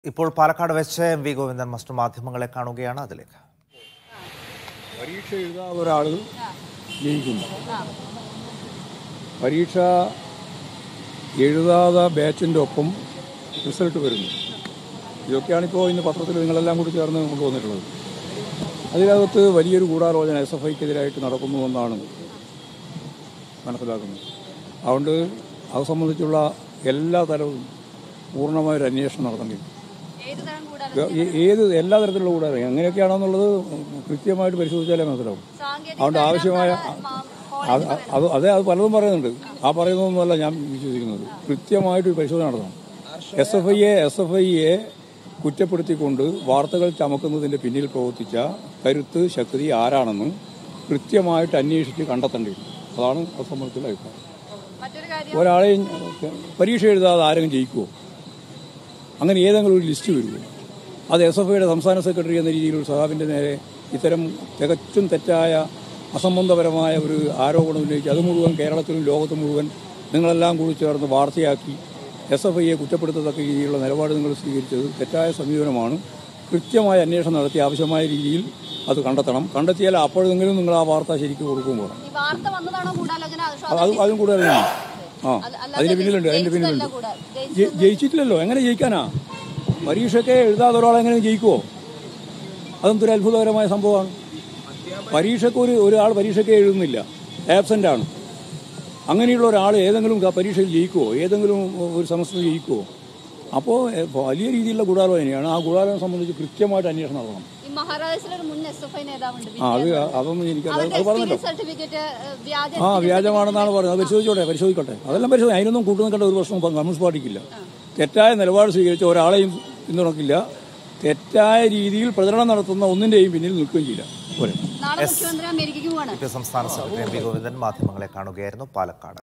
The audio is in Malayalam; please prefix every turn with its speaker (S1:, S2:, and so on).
S1: ഇപ്പോൾ പാലക്കാട് വെച്ച് എം വി ഗോവിന്ദൻ മറ്റു മാധ്യമങ്ങളെ കാണുകയാണ് അതിലേക്ക്
S2: പരീക്ഷ എഴുതാതെ ഒരാൾ ജയിക്കുന്നു പരീക്ഷ എഴുതാതെ ബാച്ചിൻ്റെ ഒപ്പം റിസൾട്ട് വരുന്നു ഇതൊക്കെയാണിപ്പോൾ ഇന്ന് പത്രത്തിൽ നിങ്ങളെല്ലാം കൂടി ചേർന്ന് കൊണ്ടുവന്നിട്ടുള്ളത് അതിനകത്ത് വലിയൊരു ഗൂഢാലോചന എസ് എഫ് ഐക്കെതിരായിട്ട് നടക്കുന്നുവെന്നാണ് മനസ്സിലാക്കുന്നത് അതുകൊണ്ട് അത് സംബന്ധിച്ചുള്ള എല്ലാ തരവും പൂർണ്ണമായൊരു അന്വേഷണം നടത്തേണ്ടി
S3: ഏത് തരം കൂടാതെ
S2: ഏ- ഏത് എല്ലാ തരത്തിലുള്ള കൂടാതെ എങ്ങനെയൊക്കെയാണെന്നുള്ളത് കൃത്യമായിട്ട് പരിശോധിച്ചാലേ മനസ്സിലാവും
S3: സാങ്കേതിക
S2: അതുകൊണ്ട് ആവശ്യമായ
S3: മാ-
S2: അത് അത് അതെ അത് പലതും പറയുന്നുണ്ട് ആ പറയുന്നതൊന്നുമല്ല ഞാൻ വിശ്വസിക്കുന്നത് കൃത്യമായിട്ട് ഒരു പരിശോധന നടത്തണം എസ് എഫ് ഐയെ എസ് എഫ് ഐയെ കുറ്റപ്പെടുത്തിക്കൊണ്ട് വാർത്തകൾ ചമക്കുന്നതിന്റെ പിന്നിൽ പ്രവർത്തിച്ച കരുത്ത് ശക്തി ആരാണെന്ന് കൃത്യമായിട്ട് അന്വേഷിച്ച് കണ്ടെത്തേണ്ടിയിരുന്നു അതാണ് അത് സംബന്ധിച്ചുള്ള അഭിപ്രായം
S3: മറ്റൊരു കാര്യം
S2: ഒരാളെയും പരീക്ഷ എഴുതാതെ ആരെങ്കിലും ജയിക്കുമോ അങ്ങനെ ഏതെങ്കിലും ഒരു ലിസ്റ്റ് വരുമോ അത് എസ് എഫ് ഐയുടെ സംസ്ഥാന സെക്രട്ടറി എന്ന രീതിയിൽ ഒരു സഹാബിൻ്റെ നേരെ ഇത്തരം തികച്ചും തെറ്റായ അസംബന്ധപരമായ ഒരു ആരോപണം ഉന്നയിച്ച് അത് മുഴുവൻ കേരളത്തിലും ലോകത്തും മുഴുവൻ നിങ്ങളെല്ലാം കൂടി ചേർന്ന് വാർത്തയാക്കി എസ് എഫ് ഐയെ കുറ്റപ്പെടുത്തത്തക്ക രീതിയിലുള്ള നിലപാട് നിങ്ങൾ സ്വീകരിച്ചത് തെറ്റായ സമീപനമാണ് കൃത്യമായ അന്വേഷണം നടത്തി ആവശ്യമായ രീതിയിൽ അത് കണ്ടെത്തണം കണ്ടെത്തിയാൽ അപ്പോഴെങ്കിലും നിങ്ങൾ ആ വാർത്ത ശരിക്കും കൊടുക്കുമ്പോൾ
S3: ഈ വാർത്ത വന്നതാണോ ഗൂഢാലോചന അതോ
S2: അത് അത് അതും കൂടെ അറിയണം ആ
S3: അല്ല- അല്ലാതെ
S2: അതിന്റെ പിന്നിലുണ്ട് അതിന്റെ
S3: ജയിച്ചതല്ല
S2: പിന്നിലുണ്ട്
S3: കൂടെ. ജയിച്ചത്
S2: ജയി- ജയിച്ചിട്ടില്ലല്ലോ എങ്ങനെ ജയിക്കാനാ പരീക്ഷയ്ക്ക് എഴുതാതെ ഒരാൾ എങ്ങനെ ജയിക്കുമോ അതെന്തൊരു അത്ഭുതകരമായ സംഭവമാണ് പരീക്ഷയ്ക്ക് ഒരു ഒരാൾ പരീക്ഷയ്ക്ക് എഴുതുന്നില്ല ആബ്സെന്റ് ആണ് അങ്ങനെയുള്ള ഒരാൾ ഏതെങ്കിലും ക- പരീക്ഷയിൽ ജയിക്കുമോ ഏതെങ്കിലും ഒരു സെമസ്റ്ററിൽ ജയിക്കുമോ അപ്പോൾ വലിയ രീതിയിലുള്ള ഗൂഢാലോചനയാണ് ആ ഗൂഢാലോചന സംബന്ധിച്ച് കൃത്യമായിട്ട് അന്വേഷണം നടത്തണം
S3: ഈ മഹാരാഷ്ട്രയിൽ ഒരു മുൻ എസ് എഫ് ഐ നേതാവുണ്ട്
S2: ആ അത് അതൊന്നും എനിക്ക് അത്
S3: അവരുടെ
S2: അത് പറഞ്ഞല്ലോ
S3: എക്സ്പീരിയൻസ് സർട്ടിഫിക്കറ്റ് വ്യാജ
S2: ആ വ്യാജമാണെന്നാണ് പറയുന്നത് അത് പരിശോധിച്ചോട്ടെ പരിശോധിക്കട്ടെ അതെല്ലാം പരിശോധന അതിനൊന്നും കൂട്ടു നിൽക്കേണ്ട ഒരു പ്രശ്നം ഇപ്പം കമ്മ്യൂണിസ്റ്റ് പാർട്ടിക്കില്ല തെറ്റായ നിലപാട് സ്വീകരിച്ച ഒരാളെയും പിന്തുണക്കില്ല തെറ്റായ രീതിയിൽ പ്രചരണം നടത്തുന്ന ഒന്നിന്റെയും പിന്നിൽ നിൽക്കുകയും ചെയ്യില്ല പോരെ
S3: നാളെ മുഖ്യമന്ത്രി അമേരിക്കയ്ക്ക് പോവാണ്
S1: സംസ്ഥാന സെക്രട്ടറി എം വി ഗോവിന്ദൻ മാധ്യമങ്ങളെ കാണുകയായിരുന്നു പാലക്കാട്